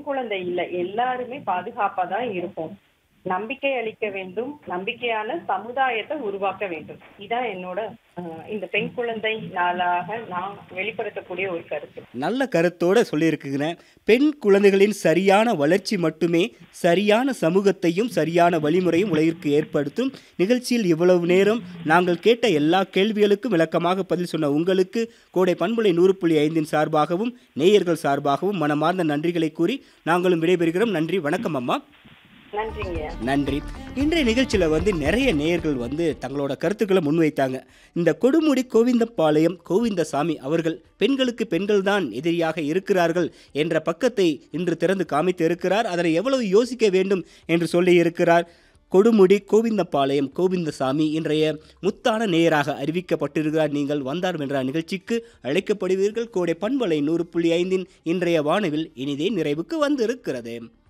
குழந்தை இல்ல எல்லாருமே பாதுகாப்பா தான் இருப்போம் நம்பிக்கை அளிக்க வேண்டும் நம்பிக்கையான சமுதாயத்தை உருவாக்க வேண்டும் இதான் என்னோட அஹ், இந்த பெண் குழந்தை நாளாக நான் வெளிப்படுத்தக்கூடிய ஒரு கருத்து நல்ல கருத்தோட சொல்லியிருக்குங்க பெண் குழந்தைகளின் சரியான வளர்ச்சி மட்டுமே சரியான சமூகத்தையும் சரியான வழிமுறையும் உலகிற்கு ஏற்படுத்தும் நிகழ்ச்சியில் இவ்வளவு நேரம் நாங்கள் கேட்ட எல்லா கேள்விகளுக்கும் விளக்கமாக பதில் சொன்ன உங்களுக்கு கோடை பண்புலை நூறு புள்ளி ஐந்தின் சார்பாகவும் நேயர்கள் சார்பாகவும் மனமார்ந்த நன்றிகளை கூறி நாங்களும் விடைபெறுகிறோம் நன்றி வணக்கம் அம்மா நன்றிங்க நன்றி இன்றைய நிகழ்ச்சியில் வந்து நிறைய நேயர்கள் வந்து தங்களோட கருத்துக்களை முன்வைத்தாங்க இந்த கொடுமுடி கோவிந்தபாளையம் கோவிந்தசாமி அவர்கள் பெண்களுக்கு பெண்கள் தான் எதிரியாக இருக்கிறார்கள் என்ற பக்கத்தை இன்று திறந்து காமித்து இருக்கிறார் அதனை எவ்வளவு யோசிக்க வேண்டும் என்று சொல்லி இருக்கிறார் கொடுமுடி கோவிந்தபாளையம் கோவிந்தசாமி இன்றைய முத்தான நேயராக அறிவிக்கப்பட்டிருக்கிறார் நீங்கள் வந்தார் என்ற நிகழ்ச்சிக்கு அழைக்கப்படுவீர்கள் கோடை பண்பலை நூறு புள்ளி ஐந்தின் இன்றைய வானவில் இனிதே நிறைவுக்கு வந்திருக்கிறது